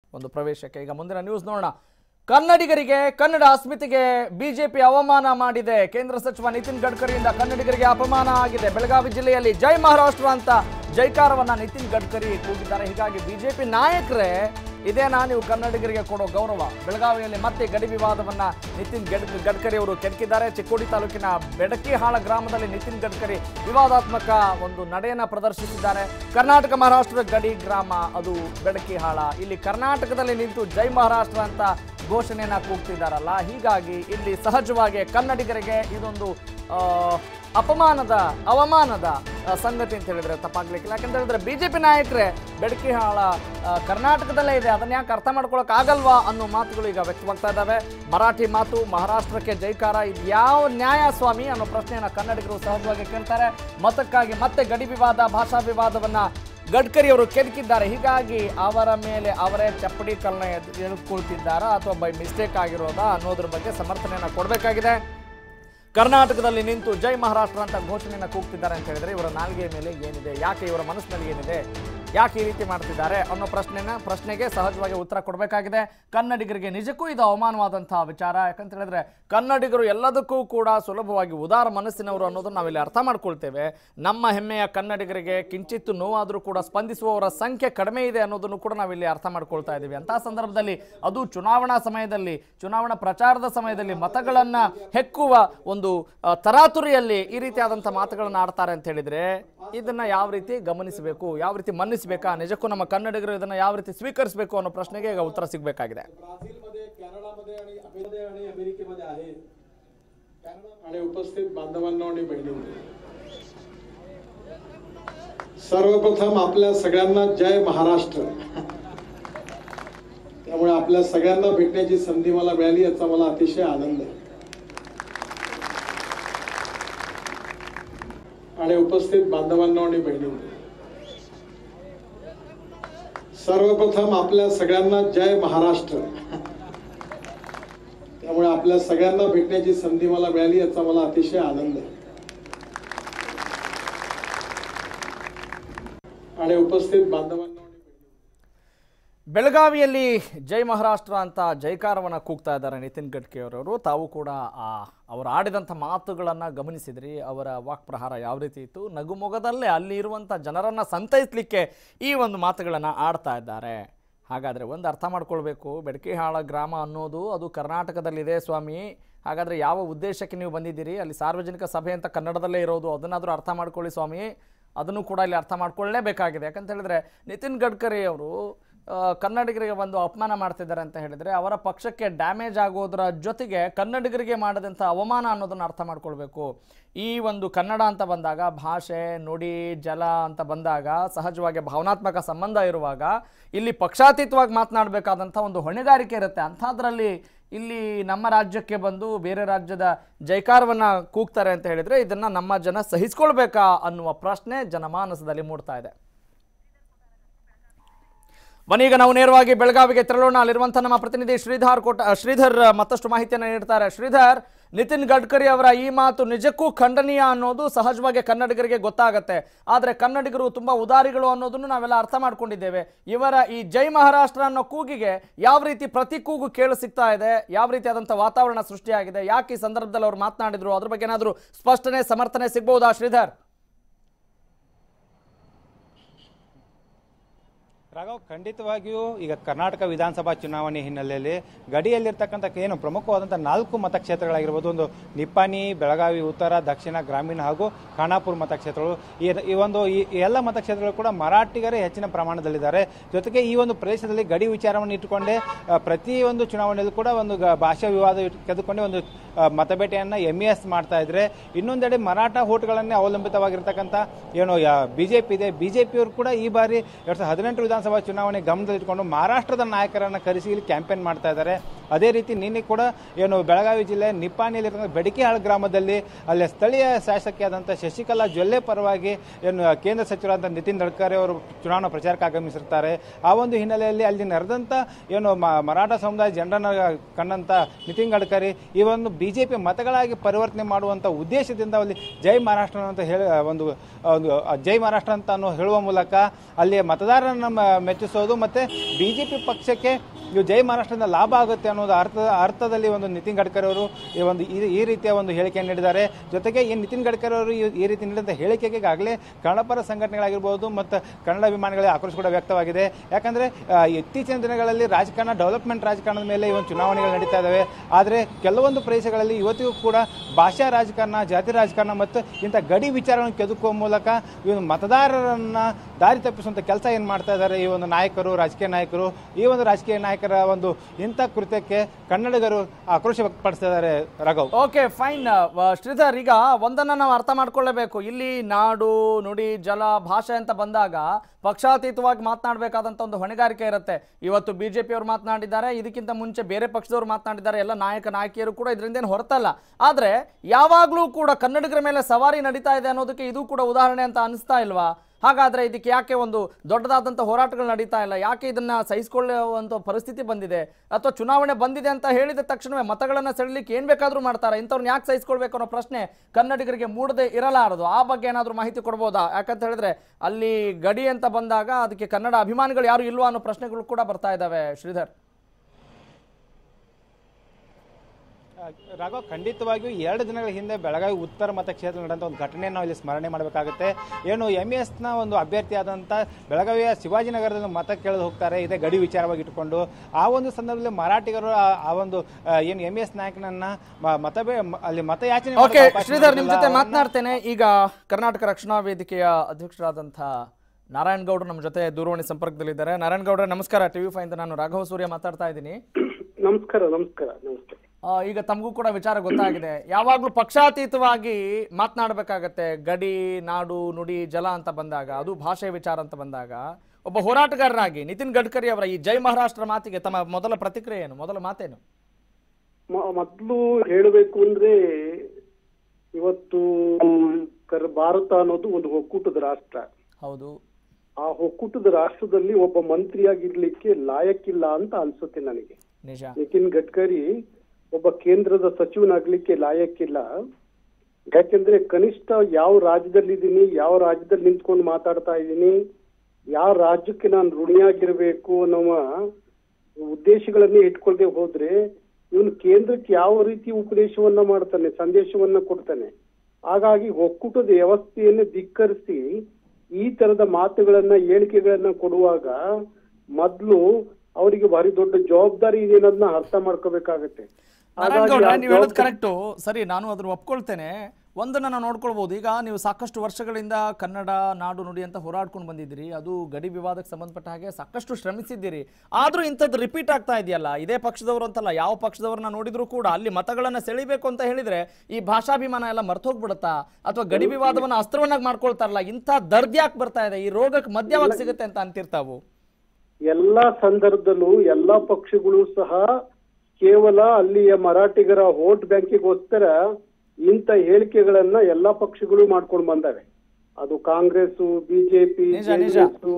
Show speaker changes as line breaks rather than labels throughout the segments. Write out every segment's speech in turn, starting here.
ಒಂದು ಪ್ರವೇಶಕ್ಕೆ ಈಗ ಮುಂದಿನ ನ್ಯೂಸ್ ನೋಡೋಣ ಕನ್ನಡಿಗರಿಗೆ ಕನ್ನಡ ಅಸ್ಮಿತೆಗೆ ಬಿಜೆಪಿ ಅವಮಾನ ಮಾಡಿದೆ ಕೇಂದ್ರ ಸಚಿವ ನಿತಿನ್ ಗಡ್ಕರಿಯಿಂದ ಕನ್ನಡಿಗರಿಗೆ ಅಪಮಾನ ಆಗಿದೆ ಬೆಳಗಾವಿ ಜಿಲ್ಲೆಯಲ್ಲಿ ಜೈ ಮಹಾರಾಷ್ಟ್ರ ಅಂತ ಜೈಕಾರವನ್ನ ನಿತಿನ್ ಗಡ್ಕರಿ ಕೂಗಿದ್ದಾರೆ ಹೀಗಾಗಿ ಬಿಜೆಪಿ ನಾಯಕರೇ ಇದೇನಾ ನೀವು ಕನ್ನಡಿಗರಿಗೆ ಕೊಡೋ ಗೌರವ ಬೆಳಗಾವಿಯಲ್ಲಿ ಮತ್ತೆ ಗಡಿ ವಿವಾದವನ್ನ ನಿತಿನ್ ಗಡ್ ಗಡ್ಕರಿ ಅವರು ಕೆದಕಿದ್ದಾರೆ ಚಿಕ್ಕೋಡಿ ತಾಲೂಕಿನ ಬೆಡಕಿಹಾಳ ಗ್ರಾಮದಲ್ಲಿ ನಿತಿನ್ ಗಡ್ಕರಿ ವಿವಾದಾತ್ಮಕ ಒಂದು ನಡೆಯನ್ನ ಪ್ರದರ್ಶಿಸಿದ್ದಾರೆ ಕರ್ನಾಟಕ ಮಹಾರಾಷ್ಟ್ರ ಗಡಿ ಗ್ರಾಮ ಅದು ಬೆಡಕಿಹಾಳ ಇಲ್ಲಿ ಕರ್ನಾಟಕದಲ್ಲಿ ನಿಂತು ಜೈ ಮಹಾರಾಷ್ಟ್ರ ಅಂತ ಘೋಷಣೆಯನ್ನ ಕೂಗ್ತಿದ್ದಾರಲ್ಲ ಹೀಗಾಗಿ ಇಲ್ಲಿ ಸಹಜವಾಗಿ ಕನ್ನಡಿಗರಿಗೆ ಇದೊಂದು ಆ, ಅಪಮಾನದ ಅವಮಾನದ ಆ, ಸಂಗತಿ ಅಂತ ಹೇಳಿದ್ರೆ ತಪ್ಪಾಗ್ಲಿಕ್ಕಿಲ್ಲ ಯಾಕಂತ ಹೇಳಿದ್ರೆ ಬಿಜೆಪಿ ನಾಯಕರೇ ಬೆಡಕಿಹಾಳ ಆ, ಕರ್ನಾಟಕದಲ್ಲೇ ಇದೆ ಅದನ್ನ ಯಾಕೆ ಅರ್ಥ ಮಾಡ್ಕೊಳಕ್ ಆಗಲ್ವಾ ಅನ್ನೋ ಮಾತುಗಳು ಈಗ ವ್ಯಕ್ತವಾಗ್ತಾ ಇದ್ದಾವೆ ಮರಾಠಿ ಮಾತು ಮಹಾರಾಷ್ಟ್ರಕ್ಕೆ ಜೈಕಾರ ಇದು ಯಾವ ನ್ಯಾಯ ಸ್ವಾಮಿ ಅನ್ನೋ ಪ್ರಶ್ನೆಯನ್ನ ಕನ್ನಡಿಗರು ಸಹಜವಾಗಿ ಕೇಳ್ತಾರೆ ಮತಕ್ಕಾಗಿ ಮತ್ತೆ ಗಡಿ ವಿವಾದ ಭಾಷಾ ವಿವಾದವನ್ನ ಗಡ್ಕರಿ ಅವರು ಕೆದಕಿದ್ದಾರೆ ಹೀಗಾಗಿ ಅವರ ಮೇಲೆ ಅವರೇ ಚಪ್ಪಡಿ ಕಲ್ಲನ್ನ ಎದ್- ಎಳೆದುಕೊಳ್ತಿದ್ದಾರಾ ಅಥವಾ ಬೈ ಮಿಸ್ಟೇಕ್ ಆಗಿರೋದಾ ಅನ್ನೋದ್ರ ಬಗ್ಗೆ ಸಮರ್ಥನೆಯನ್ನ ಕೊಡಬೇಕಾಗಿದೆ ಕರ್ನಾಟಕದಲ್ಲಿ ನಿಂತು ಜೈ ಮಹಾರಾಷ್ಟ್ರ ಅಂತ ಘೋಷಣೆಯನ್ನ ಕೂಗ್ತಿದ್ದಾರೆ ಅಂತ ಹೇಳಿದ್ರೆ ಇವರ ನಾಲ್ಗೆಯ ಮೇಲೆ ಏನಿದೆ ಯಾಕೆ ಇವರ ಮನಸ್ಸಿನಲ್ಲಿ ಏನಿದೆ ಯಾಕೆ ಈ ರೀತಿ ಮಾಡ್ತಿದ್ದಾರೆ ಅನ್ನೋ ಪ್ರಶ್ನೆನ ಪ್ರಶ್ನೆಗೆ ಸಹಜವಾಗಿ ಉತ್ತರ ಕೊಡಬೇಕಾಗಿದೆ ಕನ್ನಡಿಗರಿಗೆ ನಿಜಕ್ಕೂ ಇದು ಅವಮಾನವಾದಂತಹ ವಿಚಾರ ಯಾಕಂತ ಹೇಳಿದ್ರೆ ಕನ್ನಡಿಗರು ಎಲ್ಲದಕ್ಕೂ ಕೂಡ ಸುಲಭವಾಗಿ ಉದಾರ ಮನಸ್ಸಿನವರು ಅನ್ನೋದನ್ನ ನಾವಿಲ್ಲಿ ಅರ್ಥ ಮಾಡ್ಕೊಳ್ತೇವೆ ನಮ್ಮ ಹೆಮ್ಮೆಯ ಕನ್ನಡಿಗರಿಗೆ ಕಿಂಚಿತ್ತು ನೋವಾದರೂ ಕೂಡ ಸ್ಪಂದಿಸುವವರ ಸಂಖ್ಯೆ ಕಡಿಮೆ ಇದೆ ಅನ್ನೋದನ್ನು ಕೂಡ ನಾವಿಲ್ಲಿ ಅರ್ಥ ಮಾಡ್ಕೊಳ್ತಾ ಇದ್ದೀವಿ ಅಂತಹ ಸಂದರ್ಭದಲ್ಲಿ ಅದು ಚುನಾವಣಾ ಸಮಯದಲ್ಲಿ ಚುನಾವಣಾ ಪ್ರಚಾರದ ಸಮಯದಲ್ಲಿ ಮತಗಳನ್ನ ಹೆಕ್ಕುವ ಒಂದು ಆ, ತರಾತುರಿಯಲ್ಲಿ ಈ ರೀತಿಯಾದಂಥ ಮಾತುಗಳನ್ನ ಆಡ್ತಾರೆ ಅಂತ ಹೇಳಿದ್ರೆ ಇದನ್ನ ಯಾವ ರೀತಿ ಗಮನಿಸಬೇಕು ಯಾವ ರೀತಿ ಮನ್ನಿಸಬೇಕಾ ನಿಜಕ್ಕೂ ನಮ್ಮ ಕನ್ನಡಿಗರು ಇದನ್ನ ಯಾವ ರೀತಿ ಸ್ವೀಕರಿಸಬೇಕು ಅನ್ನೋ ಪ್ರಶ್ನೆಗೆ ಈಗ ಉತ್ತರ ಸಿಗಬೇಕಾಗಿದೆ
ब्राझीलमध्ये कॅनडामध्ये आणि अमेरिकेमध्ये आणि अमेरिकेमध्ये आहे कॅनडा आणि उपस्थित बांधवांना आणि बहिणींनो सर्वप्रथम आपल्या सगळ्यांना जय महाराष्ट्र त्यामुळे आपल्या सगळ्यांना भेटण्याची संधी मला मिळाली याचा मला अतिशय आनंद आहे आणि उपस्थित बांधवांना आणि बहिणींनो सर्वप्रथम आपल्या सगळ्यांना जय महाराष्ट्र त्यामुळे आपल्या सगळ्यांना भेटण्याची संधी मला मिळाली याचा मला अतिशय आनंद आहे आणि उपस्थित बांधवांना
ಬೆಳಗಾವಿಯಲ್ಲಿ ಜೈ ಮಹಾರಾಷ್ಟ್ರ ಅಂತ ಜೈಕಾರವನ್ನ ಕೂಗ್ತಾ ಇದ್ದಾರೆ ನಿತಿನ್ ಗಡ್ಕರಿ ಅವರವರು ತಾವು ಕೂಡ ಆ ಅವರು ಆಡಿದಂಥ ಮಾತುಗಳನ್ನು ಗಮನಿಸಿದ್ರಿ ಅವರ ವಾಕ್ಪ್ರಹಾರ ಯಾವ ರೀತಿ ಇತ್ತು ನಗುಮೊಗದಲ್ಲೇ ಅಲ್ಲಿ ಇರುವಂಥ ಜನರನ್ನು ಸಂತೈಸಲಿಕ್ಕೆ ಈ ಒಂದು ಮಾತುಗಳನ್ನು ಆಡ್ತಾ ಇದ್ದಾರೆ ಹಾಗಾದರೆ ಒಂದು ಅರ್ಥ ಮಾಡ್ಕೊಳ್ಬೇಕು ಬೆಡಕಿಹಾಳ ಗ್ರಾಮ ಅನ್ನೋದು ಅದು ಕರ್ನಾಟಕದಲ್ಲಿದೆ ಸ್ವಾಮಿ ಹಾಗಾದರೆ ಯಾವ ಉದ್ದೇಶಕ್ಕೆ ನೀವು ಬಂದಿದ್ದೀರಿ ಅಲ್ಲಿ ಸಾರ್ವಜನಿಕ ಸಭೆ ಅಂತ ಕನ್ನಡದಲ್ಲೇ ಇರೋದು ಅದನ್ನಾದರೂ ಅರ್ಥ ಮಾಡ್ಕೊಳ್ಳಿ ಸ್ವಾಮಿ ಅದನ್ನು ಕೂಡ ಇಲ್ಲಿ ಅರ್ಥ ಮಾಡ್ಕೊಳ್ಳೇಬೇಕಾಗಿದೆ ಯಾಕಂತ ಹೇಳಿದ್ರೆ ನಿತಿನ್ ಗಡ್ಕರಿ ಅವರು ಆ, ಕನ್ನಡಿಗರಿಗೆ ಒಂದು ಅಪಮಾನ ಮಾಡ್ತಿದ್ದಾರೆ ಅಂತ ಹೇಳಿದ್ರೆ ಅವರ ಪಕ್ಷಕ್ಕೆ ಡ್ಯಾಮೇಜ್ ಆಗೋದ್ರ ಜೊತೆಗೆ ಕನ್ನಡಿಗರಿಗೆ ಮಾಡದಂಥ ಅವಮಾನ ಅನ್ನೋದನ್ನು ಅರ್ಥ ಮಾಡ್ಕೊಳ್ಬೇಕು ಈ ಒಂದು ಕನ್ನಡ ಅಂತ ಬಂದಾಗ ಭಾಷೆ ನುಡಿ ಜಲ ಅಂತ ಬಂದಾಗ ಸಹಜವಾಗಿ ಭಾವನಾತ್ಮಕ ಸಂಬಂಧ ಇರುವಾಗ ಇಲ್ಲಿ ಪಕ್ಷಾತೀತವಾಗಿ ಮಾತನಾಡಬೇಕಾದಂಥ ಒಂದು ಹೊಣೆಗಾರಿಕೆ ಇರುತ್ತೆ ಅಂಥದ್ರಲ್ಲಿ ಇಲ್ಲಿ ನಮ್ಮ ರಾಜ್ಯಕ್ಕೆ ಬಂದು ಬೇರೆ ರಾಜ್ಯದ ಜೈಕಾರವನ್ನು ಕೂಗ್ತಾರೆ ಅಂತ ಹೇಳಿದರೆ ಇದನ್ನು ನಮ್ಮ ಜನ ಸಹಿಸ್ಕೊಳ್ಬೇಕಾ ಅನ್ನುವ ಪ್ರಶ್ನೆ ಜನಮಾನಸದಲ್ಲಿ ಮೂಡ್ತಾ ಇದೆ ಬನ್ನೀಗ ನಾವು ನೇರವಾಗಿ ಬೆಳಗಾವಿಗೆ ತೆರಳೋಣ ಅಲ್ಲಿರುವಂಥ ನಮ್ಮ ಪ್ರತಿನಿಧಿ ಶ್ರೀಧರ್ ಕೋಟ ಶ್ರೀಧರ್ ಮತ್ತಷ್ಟು ಮಾಹಿತಿಯನ್ನು ನೀಡ್ತಾರೆ ಶ್ರೀಧರ್ ನಿತಿನ್ ಗಡ್ಕರಿ ಅವರ ಈ ಮಾತು ನಿಜಕ್ಕೂ ಖಂಡನೀಯ ಅನ್ನೋದು ಸಹಜವಾಗಿ ಕನ್ನಡಿಗರಿಗೆ ಗೊತ್ತಾಗತ್ತೆ ಆದರೆ ಕನ್ನಡಿಗರು ತುಂಬ ಉದಾರಿಗಳು ಅನ್ನೋದನ್ನು ನಾವೆಲ್ಲ ಅರ್ಥ ಮಾಡ್ಕೊಂಡಿದ್ದೇವೆ ಇವರ ಈ ಜೈ ಮಹಾರಾಷ್ಟ್ರ ಅನ್ನೋ ಕೂಗಿಗೆ ಯಾವ ರೀತಿ ಪ್ರತಿ ಕೂಗು ಕೇಳು ಸಿಗ್ತಾ ಇದೆ ಯಾವ ರೀತಿಯಾದಂಥ ವಾತಾವರಣ ಸೃಷ್ಟಿಯಾಗಿದೆ ಯಾಕೆ ಈ ಸಂದರ್ಭದಲ್ಲಿ ಅವರು ಮಾತನಾಡಿದ್ರು ಅದ್ರ ಬಗ್ಗೆ ಏನಾದರೂ ಸ್ಪಷ್ಟನೆ ಸಮರ್ಥನೆ ಸಿಗ್ಬಹುದಾ ಶ್ರೀಧರ್
ರಾಘವ್ ಖಂಡಿತವಾಗಿಯೂ ಈಗ ಕರ್ನಾಟಕ ವಿಧಾನಸಭಾ ಚುನಾವಣೆ ಹಿನ್ನೆಲೆಯಲ್ಲಿ ಗಡಿಯಲ್ಲಿರ್ತಕ್ಕಂಥ ಏನು ಪ್ರಮುಖವಾದಂಥ ನಾಲ್ಕು ಮತಕ್ಷೇತ್ರಗಳಾಗಿರ್ಬೋದು ಒಂದು ನಿಪ್ಪಾಣಿ ಬೆಳಗಾವಿ ಉತ್ತರ ದಕ್ಷಿಣ ಗ್ರಾಮೀಣ ಹಾಗೂ ಖಾನಾಪುರ ಮತಕ್ಷೇತ್ರಗಳು ಈ ಈ ಒಂದು ಈ ಈ ಎಲ್ಲ ಮತಕ್ಷೇತ್ರಗಳು ಕೂಡ ಮರಾಠಿಗರೇ ಹೆಚ್ಚಿನ ಪ್ರಮಾಣದಲ್ಲಿದ್ದಾರೆ ಜೊತೆಗೆ ಈ ಒಂದು ಪ್ರದೇಶದಲ್ಲಿ ಗಡಿ ವಿಚಾರವನ್ನು ಇಟ್ಟುಕೊಂಡೇ ಆ, ಪ್ರತಿಯೊಂದು ಚುನಾವಣೆಯಲ್ಲೂ ಕೂಡ ಒಂದು ಗ- ಭಾಷಾ ವಿವಾದ ಇಟ್- ತೆಗೆದುಕೊಂಡೇ ಒಂದು ಆ, ಮತಬೇಟೆಯನ್ನ ಎಂ ಎಸ್ ಮಾಡ್ತಾ ಇದ್ರೆ ಇನ್ನೊಂದೆಡೆ ಮರಾಠ ಓಟ್ಗಳನ್ನೇ ಅವಲಂಬಿತವಾಗಿರ್ತಕ್ಕಂಥ ಏನು ಬಿಜೆಪಿ ಇದೆ ಬಿಜೆಪಿಯವರು ಕೂಡ ಈ ಬಾರಿ ಎರಡ್ ಸಾವಿರದ ಹದಿನೆಂಟು ವಿಧಾನಸಭಾ ಚುನಾವಣೆ ಗಮನದಲ್ಲಿಟ್ಟುಕೊಂಡು ಮಹಾರಾಷ್ಟ್ರದ ನಾಯಕರನ್ನ ಕರೆಸಿ ಇಲ್ಲಿ ಕ್ಯಾಂಪೇನ್ ಮಾಡ್ತಾ ಇದ್ದಾರೆ ಅದೇ ರೀತಿ ನಿನ್ನೆ ಕೂಡ ಏನು ಬೆಳಗಾವಿ ಜಿಲ್ಲೆ ನಿಪ್ಪಾಣಿಯಲ್ಲಿರ್ತಕ್ಕಂಥ ಬೆಡಕಿಹಾಳ ಗ್ರಾಮದಲ್ಲಿ ಅಲ್ಲಿ ಸ್ಥಳೀಯ ಶಾಸಕಿಯಾದಂಥ ಶಶಿಕಲಾ ಜೊಲ್ಲೆ ಪರವಾಗಿ ಏನು ಕೇಂದ್ರ ಸಚಿವರಾದಂಥ ನಿತಿನ್ ಗಡ್ಕರಿ ಅವರು ಚುನಾವಣಾ ಪ್ರಚಾರಕ್ಕೆ ಆಗಮಿಸಿರ್ತಾರೆ ಆ ಒಂದು ಹಿನ್ನೆಲೆಯಲ್ಲಿ ಅಲ್ಲಿ ನಡೆದಂಥ ಏನು ಮ- ಮರಾಠ ಸಮುದಾಯ ಜನರನ್ನ ಕಂಡಂತ ನಿತಿನ್ ಗಡ್ಕರಿ ಈ ಒಂದು ಬಿಜೆಪಿ ಮತಗಳಾಗಿ ಪರಿವರ್ತನೆ ಮಾಡುವಂತ ಉದ್ದೇಶದಿಂದ ಅಲ್ಲಿ ಜೈ ಮಹಾರಾಷ್ಟ್ರ ಅಂತ ಹೇಳಿ ಒಂದು ಒಂದು ಜೈ ಮಹಾರಾಷ್ಟ್ರ ಅಂತ ಅನ್ನೋ ಹೇಳುವ ಮೂಲಕ ಅಲ್ಲಿ ಮತದಾರರನ್ನ ಮ- ಮೆಚ್ಚಿಸೋದು ಮತ್ತೆ ಬಿಜೆಪಿ ಪಕ್ಷಕ್ಕೆ ಇವು ಜೈ ಮಹಾರಾಷ್ಟ್ರದಿಂದ ಲಾಭ ಆಗುತ್ತೆ ಅನ್ನೋದು ಅರ್ಥ ಅರ್ಥದಲ್ಲಿ ಒಂದು ನಿತಿನ್ ಗಡ್ಕರಿ ಅವರು ಈ ಒಂದು ಈ- ಈ ರೀತಿಯ ಒಂದು ಹೇಳಿಕೆಯನ್ನು ನೀಡಿದ್ದಾರೆ ಜೊತೆಗೆ ಈ ನಿತಿನ್ ಗಡ್ಕರಿ ಅವರು ಈ- ಈ ರೀತಿ ನೀಡಿದಂಥ ಹೇಳಿಕೆಗೆ ಈಗಾಗಲೇ ಕನ್ನಡಪರ ಸಂಘಟನೆಗಳಾಗಿರ್ಬೋದು ಮತ್ತು ಕನ್ನಡ ಅಭಿಮಾನಿಗಳಿಗೆ ಆಕ್ರೋಶ ಕೂಡ ವ್ಯಕ್ತವಾಗಿದೆ ಯಾಕಂದ್ರೆ ಆ, ಇತ್ತೀಚಿನ ದಿನಗಳಲ್ಲಿ ರಾಜಕಾರಣ ಡೆವಲಪ್ಮೆಂಟ್ ರಾಜಕಾರಣದ ಮೇಲೆ ಈ ಒಂದು ಚುನಾವಣೆಗಳು ನಡೀತಾ ಇದ್ದಾವೆ ಆದರೆ ಕೆಲವೊಂದು ಪ್ರದೇಶಗಳಲ್ಲಿ ಇವತ್ತಿಗೂ ಕೂಡ ಭಾಷಾ ರಾಜಕಾರಣ ಜಾತಿ ರಾಜಕಾರಣ ಮತ್ತು ಇಂಥ ಗಡಿ ವಿಚಾರಗಳನ್ನು ಕೆದಕುವ ಮೂಲಕ ಈ ಒಂದು ಮತದಾರರನ್ನ ದಾರಿ ತಪ್ಪಿಸುವಂಥ ಕೆಲಸ ಏನು ಮಾಡ್ತಾ ಇದ್ದಾರೆ ಈ ಒಂದು ನಾಯಕರು ರಾಜಕೀಯ ನಾಯಕರು ಈ ಒಂದು ರಾಜಕೀಯ ನಾಯಕರ ಒಂದು ಇಂಥ ಕೃತ್ಯಕ್ಕೆ ಕನ್ನಡಿಗರು ಆಕ್ರೋಶ ವ್ಯಕ್ತಪಡಿಸ್ತಾ ಇದ್ದಾರೆ ರಾಘವ್
ಓಕೆ ಫೈನ್ ಶ್ರೀಧರ್ ಈಗ ಒಂದನ್ನ ನಾವು ಅರ್ಥ ಮಾಡ್ಕೊಳ್ಳೇಬೇಕು ಇಲ್ಲಿ ನಾಡು ನುಡಿ ಜಲ ಭಾಷೆ ಅಂತ ಬಂದಾಗ ಪಕ್ಷಾತೀತವಾಗಿ ಮಾತನಾಡಬೇಕಾದಂತ ಒಂದು ಹೊಣೆಗಾರಿಕೆ ಇರುತ್ತೆ ಇವತ್ತು ಬಿಜೆಪಿ ಅವರು ಮಾತನಾಡಿದ್ದಾರೆ ಇದಕ್ಕಿಂತ ಮುಂಚೆ ಬೇರೆ ಪಕ್ಷದವರು ಮಾತನಾಡಿದ್ದಾರೆ ಎಲ್ಲ ನಾಯಕ ನಾಯಕಿಯರು ಕೂಡ ಇದರಿಂದ ಏನು ಹೊರತಲ್ಲ ಆದ್ರೆ ಯಾವಾಗಲೂ ಕೂಡ ಕನ್ನಡಿಗರ ಮೇಲೆ ಸವಾರಿ ನಡೀತಾ ಇದೆ ಅನ್ನೋದಕ್ಕೆ ಇದು ಕೂಡ ಉದಾಹರಣೆ ಅಂತ ಅನಿಸ್ತಾ ಇಲ್ವಾ ಹಾಗಾದ್ರೆ ಇದಕ್ಕೆ ಯಾಕೆ ಒಂದು ದೊಡ್ಡದಾದಂಥ ಹೋರಾಟಗಳು ನಡೀತಾ ಇಲ್ಲ ಯಾಕೆ ಇದನ್ನ ಸಹಿಸಿಕೊಳ್ಳುವಂಥ ಪರಿಸ್ಥಿತಿ ಬಂದಿದೆ ಅಥವಾ ಚುನಾವಣೆ ಬಂದಿದೆ ಅಂತ ಹೇಳಿದ ತಕ್ಷಣವೇ ಮತಗಳನ್ನ ಸೆಳಲಿಕ್ಕೆ ಏನ್ ಬೇಕಾದ್ರೂ ಮಾಡ್ತಾರೆ ಇಂಥವ್ರನ್ನ ಯಾಕೆ ಸಹಿಸ್ಕೊಳ್ಬೇಕು ಅನ್ನೋ ಪ್ರಶ್ನೆ ಕನ್ನಡಿಗರಿಗೆ ಮೂಡದೆ ಇರಲಾರದು ಆ ಬಗ್ಗೆ ಏನಾದರೂ ಮಾಹಿತಿ ಕೊಡ್ಬೋದಾ ಯಾಕಂತ ಹೇಳಿದ್ರೆ ಅಲ್ಲಿ ಗಡಿ ಅಂತ ಬಂದಾಗ ಅದಕ್ಕೆ ಕನ್ನಡ ಅಭಿಮಾನಿಗಳು ಯಾರು ಇಲ್ವಾ ಅನ್ನೋ ಪ್ರಶ್ನೆಗಳು ಕೂಡ ಬರ್ತಾ ಇದ್ದಾವೆ ಶ್ರೀಧರ್
ರಾಘವ್ ಖಂಡಿತವಾಗಿಯೂ ಎರಡು ದಿನಗಳ ಹಿಂದೆ ಬೆಳಗಾವಿ ಉತ್ತರ ಮತಕ್ಷೇತ್ರ ನಡೆದಂಥ ಒಂದು ಘಟನೆಯನ್ನು ನಾವು ಇಲ್ಲಿ ಸ್ಮರಣೆ ಮಾಡಬೇಕಾಗುತ್ತೆ ಏನು ಎಂ ಎಸ್ನ ಒಂದು ಅಭ್ಯರ್ಥಿಯಾದಂಥ ಬೆಳಗಾವಿಯ ಶಿವಾಜಿನಗರದಲ್ಲಿ ಮತ ಕೇಳಲು ಹೋಗ್ತಾರೆ ಇದೇ ಗಡಿ ವಿಚಾರವಾಗಿ ಇಟ್ಟುಕೊಂಡು ಆ ಒಂದು ಸಂದರ್ಭದಲ್ಲಿ ಮರಾಠಿಗರು ಆ- ಆ ಒಂದು ಆ, ಏನು ಎಂ ಎಸ್ ನಾಯಕನನ್ನ ಮ- ಮತ ಬೇ- ಮ- ಅಲ್ಲಿ ಮತಯಾಚನೆ
ಓಕೆ
ಮಾಡೋಕೆ ಅವಕಾಶ
ಶ್ರೀಧರ್ ನಿಮ್ ಜೊತೆ
ಮಾಡಿರಲಿಲ್ಲ.
ಮಾತನಾಡ್ತೇನೆ ಈಗ ಕರ್ನಾಟಕ ರಕ್ಷಣಾ ವೇದಿಕೆಯ ಅಧ್ಯಕ್ಷರಾದಂಥ ನಾರಾಯಣ್ ಗೌಡ್ರು ನಮ್ಮ ಜೊತೆ ದೂರವಾಣಿ ಸಂಪರ್ಕದಲ್ಲಿದ್ದಾರೆ ನಾರಾಯಣ್ ಗೌಡ್ರೆ ನಮಸ್ಕಾರ ಟಿವಿ ಫೈವ್ ಇಂದ ನಾನು ರಾಘವ ಸೂರ್ಯ ಮಾತಾಡ್ತಾ ಇದ್ದೀನಿ
ನಮಸ್ಕಾರ ನಮಸ್ಕಾರ ನಮಸ್ಕಾರ
ಆ, ಈಗ ತಮಗೂ ಕೂಡ ವಿಚಾರ ಗೊತ್ತಾಗಿದೆ ಯಾವಾಗಲೂ ಪಕ್ಷಾತೀತವಾಗಿ ಮಾತನಾಡಬೇಕಾಗತ್ತೆ ಗಡಿ ನಾಡು ನುಡಿ ಜಲ ಅಂತ ಬಂದಾಗ ಅದು ಭಾಷೆ ವಿಚಾರ ಅಂತ ಬಂದಾಗ ಒಬ್ಬ ಹೋರಾಟಗಾರರಾಗಿ ನಿತಿನ್ ಗಡ್ಕರಿ ಅವರ ಈ ಜೈ ಮಹಾರಾಷ್ಟ್ರ ಮಾತಿಗೆ ತಮ್ಮ ಮೊದಲ ಪ್ರತಿಕ್ರಿಯೆ ಏನು ಮೊದಲ ಮಾತೇನು
ಮ- ಮೊದ್ಲು ಹೇಳಬೇಕು ಅಂದ್ರೆ ಇವತ್ತು ಕರ್ ಭಾರತ ಅನ್ನೋದು ಒಂದು ಒಕ್ಕೂಟದ ರಾಷ್ಟ್ರ
ಹೌದು
ಆ ಒಕ್ಕೂಟದ ರಾಷ್ಟ್ರದಲ್ಲಿ ಒಬ್ಬ ಮಂತ್ರಿಯಾಗಿರ್ಲಿಕ್ಕೆ ಲಾಯಕ್ಕಿಲ್ಲ ಅಂತ ಅನ್ಸುತ್ತೆ ನನಗೆ
ನಿಜ
ನಿತಿನ್ ಗಡ್ಕರಿ ಒಬ್ಬ ಕೇಂದ್ರದ ಸಚಿವನಾಗ್ಲಿಕ್ಕೆ ಲಾಯಕ್ಕಿಲ್ಲ ಯಾಕೆಂದ್ರೆ ಕನಿಷ್ಠ ಯಾವ ರಾಜ್ಯದಲ್ಲಿದ್ದೀನಿ ಯಾವ ರಾಜ್ಯದಲ್ಲಿ ನಿಂತ್ಕೊಂಡು ಮಾತಾಡ್ತಾ ಇದ್ದೀನಿ ಯಾವ ರಾಜ್ಯಕ್ಕೆ ನಾನು ಋಣಿಯಾಗಿರ್ಬೇಕು ಅನ್ನೋ ಉದ್ದೇಶಗಳನ್ನೇ ಇಟ್ಕೊಳ್ದೆ ಹೋದ್ರೆ ಇವನು ಕೇಂದ್ರಕ್ಕೆ ಯಾವ ರೀತಿ ಉಪದೇಶವನ್ನ ಮಾಡ್ತಾನೆ ಸಂದೇಶವನ್ನ ಕೊಡ್ತಾನೆ ಹಾಗಾಗಿ ಒಕ್ಕೂಟದ ವ್ಯವಸ್ಥೆಯನ್ನು ಧಿಕ್ಕರಿಸಿ ಈ ತರದ ಮಾತುಗಳನ್ನ ಹೇಳಿಕೆಗಳನ್ನ ಕೊಡುವಾಗ ಮೊದ್ಲು ಅವರಿಗೆ ಭಾರಿ ದೊಡ್ಡ ಜವಾಬ್ದಾರಿ ಇದೆ ಅನ್ನೋದನ್ನ ಅರ್ಥ ಮಾಡ್ಕೋಬೇಕಾಗತ್ತೆ
ನಾರಾಯಣ್
ಹಾಗಾಗಿ
ಗೌಡ್ರೆ
ಆ
ನೀವು ಹೇಳೋದು
ಜವಾಬ್ದಾರಿ-
ಕರೆಕ್ಟು ಸರಿ ನಾನು ಅದನ್ನ ಒಪ್ಕೊಳ್ತೇನೆ ಒಂದನ್ನ ನಾವು ನೋಡ್ಕೊಳ್ಬೋದು ಈಗ ನೀವು ಸಾಕಷ್ಟು ವರ್ಷಗಳಿಂದ ಕನ್ನಡ ನಾಡು ನುಡಿ ಅಂತ ಹೋರಾಡ್ಕೊಂಡು ಬಂದಿದ್ದೀರಿ ಅದು ಗಡಿ ವಿವಾದಕ್ಕೆ ಸಂಬಂಧಪಟ್ಟ ಹಾಗೆ ಸಾಕಷ್ಟು ಶ್ರಮಿಸಿದ್ದೀರಿ ಆದ್ರೂ ಇಂಥದ್ದು ರಿಪೀಟ್ ಆಗ್ತಾ ಇದೆಯಲ್ಲ ಇದೇ ಪಕ್ಷದವರು ಅಂತಲ್ಲ ಯಾವ ಪಕ್ಷದವ್ರನ್ನ ನೋಡಿದ್ರು ಕೂಡ ಅಲ್ಲಿ ಮತಗಳನ್ನ ಸೆಳಿಬೇಕು ಅಂತ ಹೇಳಿದ್ರೆ ಈ ಭಾಷಾಭಿಮಾನ ಎಲ್ಲ ಮರ್ತೋಗ್ಬಿಡುತ್ತಾ ಅಥವಾ ಗಡಿ ವಿವಾದವನ್ನ ಅಸ್ತ್ರವನ್ನಾಗಿ ಮಾಡ್ಕೊಳ್ತಾರಲ್ಲ ಇಂಥ ದರ್ದ್ಯಾಕ್ ಬರ್ತಾ ಇದೆ ಈ ರೋಗಕ್ಕೆ ಮಧ್ಯವಾಗಿ ಸಿಗುತ್ತೆ ಅಂತ ಅಂತಿರ್ತಾವು
ಎಲ್ಲಾ ಸಂದರ್ಭದಲ್ಲೂ ಎಲ್ಲಾ ಪಕ್ಷಗಳು ಸಹ ಕೇವಲ ಅಲ್ಲಿಯ ಮರಾಠಿಗರ ವೋಟ್ ಬ್ಯಾಂಕಿಗೋಸ್ಕರ ಇಂಥ ಹೇಳಿಕೆಗಳನ್ನ ಎಲ್ಲಾ ಪಕ್ಷಗಳು ಮಾಡ್ಕೊಂಡು ಬಂದವೆ ಅದು ಕಾಂಗ್ರೆಸ್ ಬಿಜೆಪಿ
ನಿಜ, ನಿಜ.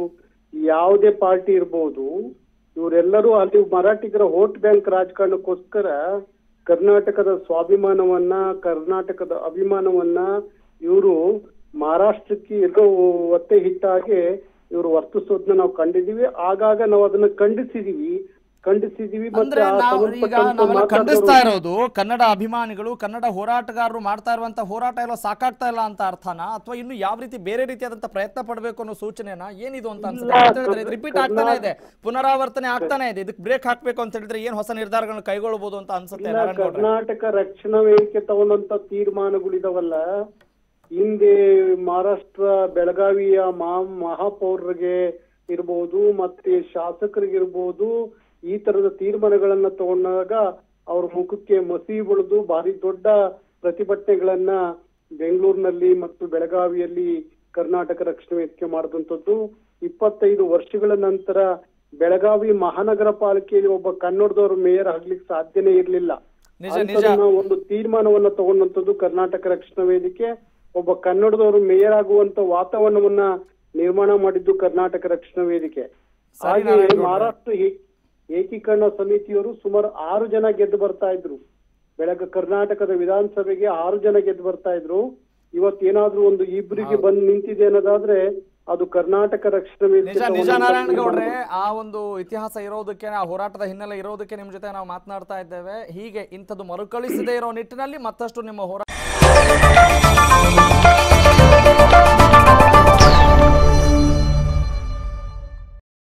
ಯಾವುದೇ ಪಾರ್ಟಿ ಇರ್ಬೋದು ಇವರೆಲ್ಲರೂ ಅಲ್ಲಿ ಮರಾಠಿಗರ ವೋಟ್ ಬ್ಯಾಂಕ್ ರಾಜಕಾರಣಕ್ಕೋಸ್ಕರ ಕರ್ನಾಟಕದ ಸ್ವಾಭಿಮಾನವನ್ನ ಕರ್ನಾಟಕದ ಅಭಿಮಾನವನ್ನ ಇವರು ಮಹಾರಾಷ್ಟ್ರಕ್ಕೆ ಎಲ್ಲೋ ಒತ್ತೆ ಹಿಟ್ಟಾಗೆ ಇವರು ವರ್ತಿಸೋದನ್ನ ನಾವು ಕಂಡಿದೀವಿ ಆಗಾಗ ನಾವು ಅದನ್ನ ಖಂಡಿಸಿದೀವಿ ಖಂಡಿಸಿದೀವಿ ಮತ್ತೆ
ಅಂದ್ರೆ
ಆ
ನಾವು ಈಗ
ಸಂಬಂಧಪಟ್ಟಂತ
ನಾವೆಲ್ಲ ಖಂಡಿಸ್ತಾ
ಮಾತಾಡೋರು-
ಇರೋದು ಕನ್ನಡ ಅಭಿಮಾನಿಗಳು ಕನ್ನಡ ಹೋರಾಟಗಾರರು ಮಾಡ್ತಾ ಇರುವಂತ ಹೋರಾಟ ಎಲ್ಲ ಸಾಕಾಗ್ತಾ ಇಲ್ಲ ಅಂತ ಅರ್ಥನಾ ಅಥವಾ ಇನ್ನು ಯಾವ ರೀತಿ ಬೇರೆ ರೀತಿಯಾದಂತ ಪ್ರಯತ್ನ ಪಡಬೇಕು ಅನ್ನೋ ಸೂಚನೆನ ಏನಿದು ಅಂತ ಅನ್ಸುತ್ತೆ
ಇಲ್ಲ,
ಅಂತ ಹೇಳಿದ್ರೆ ರಿಪೀಟ್ ಆಗ್ತಾನೆ ಇದೆ ಪುನರಾವರ್ತನೆ ಆಗ್ತಾನೆ ಇದೆ ಇದಕ್ಕೆ ಬ್ರೇಕ್ ಹಾಕ್ಬೇಕು ಅಂತ ಹೇಳಿದ್ರೆ ಏನ್ ಹೊಸ ನಿರ್ಧಾರಗಳನ್ನ ಕೈಗೊಳ್ಳಬಹುದು ಅಂತ ಅನ್ಸುತ್ತೆ
ಇಲ್ಲ
ನಾರಾಯಣ್ ಗೌಡ್ರೆ.
ಕರ್ನಾಟಕ ರಕ್ಷಣಾ ವೇದಿಕೆ ತಗೊಂಡಂತ ತೀರ್ಮಾನಗಳಿದಾವಲ್ಲ ಹಿಂದೆ ಮಹಾರಾಷ್ಟ್ರ ಬೆಳಗಾವಿಯ ಮಹಾ ಮಹಾಪೌರರಿಗೆ ಇರ್ಬೋದು ಮತ್ತೆ ಶಾಸಕರಿಗಿರ್ಬೋದು ಈ ತರದ ತೀರ್ಮಾನಗಳನ್ನ ತಗೊಂಡಾಗ ಅವ್ರ ಮುಖಕ್ಕೆ ಮಸಿ ಬಳಿದು ಭಾರಿ ದೊಡ್ಡ ಪ್ರತಿಭಟನೆಗಳನ್ನ ಬೆಂಗಳೂರಿನಲ್ಲಿ ಮತ್ತು ಬೆಳಗಾವಿಯಲ್ಲಿ ಕರ್ನಾಟಕ ರಕ್ಷಣಾ ವೇದಿಕೆ ಮಾಡಿದಂಥದ್ದು ಇಪ್ಪತ್ತೈದು ವರ್ಷಗಳ ನಂತರ ಬೆಳಗಾವಿ ಮಹಾನಗರ ಪಾಲಿಕೆಯಲ್ಲಿ ಒಬ್ಬ ಕನ್ನಡದವರು ಮೇಯರ್ ಆಗ್ಲಿಕ್ಕೆ ಸಾಧ್ಯನೇ ಇರ್ಲಿಲ್ಲ
ನಿಜ, ನಿಜ.
ಅಂಥದನ್ನ ಒಂದು ತೀರ್ಮಾನವನ್ನ ತಗೊಂಡಂತದ್ದು ಕರ್ನಾಟಕ ರಕ್ಷಣಾ ವೇದಿಕೆ ಒಬ್ಬ ಕನ್ನಡದವರು ಮೇಯರ್ ಆಗುವಂತ ವಾತಾವರಣವನ್ನ ನಿರ್ಮಾಣ ಮಾಡಿದ್ದು ಕರ್ನಾಟಕ ರಕ್ಷಣಾ ವೇದಿಕೆ
ಸರಿ,
ಹಾಗೆ
ನಾರಾಯಣಗೌಡ್ರೆ.
ಮಹಾರಾಷ್ಟ್ರ ಏ- ಏಕೀಕರಣ ಸಮಿತಿಯವರು ಸುಮಾರು ಆರು ಜನ ಗೆದ್ದು ಬರ್ತಾ ಇದ್ರು ಬೆಳಗ್ಗೆ ಕರ್ನಾಟಕದ ವಿಧಾನಸಭೆಗೆ ಆರು ಜನ ಗೆದ್ದು ಬರ್ತಾ ಇದ್ರು ಇವತ್ತೇನಾದ್ರೂ ಒಂದು ಇಬ್ಬರಿಗೆ ಬಂದು ನಿಂತಿದೆ ಅನ್ನೋದಾದ್ರೆ ಅದು ಕರ್ನಾಟಕ ರಕ್ಷಣಾ
ನಿಜ
ವೇದಿಕೆ
ನಿಜ
ತಗೊಂಡಂತ
ನಾರಾಯಣಗೌಡ್ರೆ
ತೀರ್ಮಾನ.
ಆ ಒಂದು ಇತಿಹಾಸ ಇರೋದಕ್ಕೆ ಆ ಹೋರಾಟದ ಹಿನ್ನೆಲೆ ಇರೋದಕ್ಕೆ ನಿಮ್ ಜೊತೆ ನಾವು ಮಾತನಾಡ್ತಾ ಇದ್ದೇವೆ ಹೀಗೆ ಇಂಥದ್ದು ಮರುಕಳಿಸದೇ ಇರೋ ನಿಟ್ಟಿನಲ್ಲಿ ಮತ್ತಷ್ಟು ನಿಮ್ಮ ಹೋರಾಟ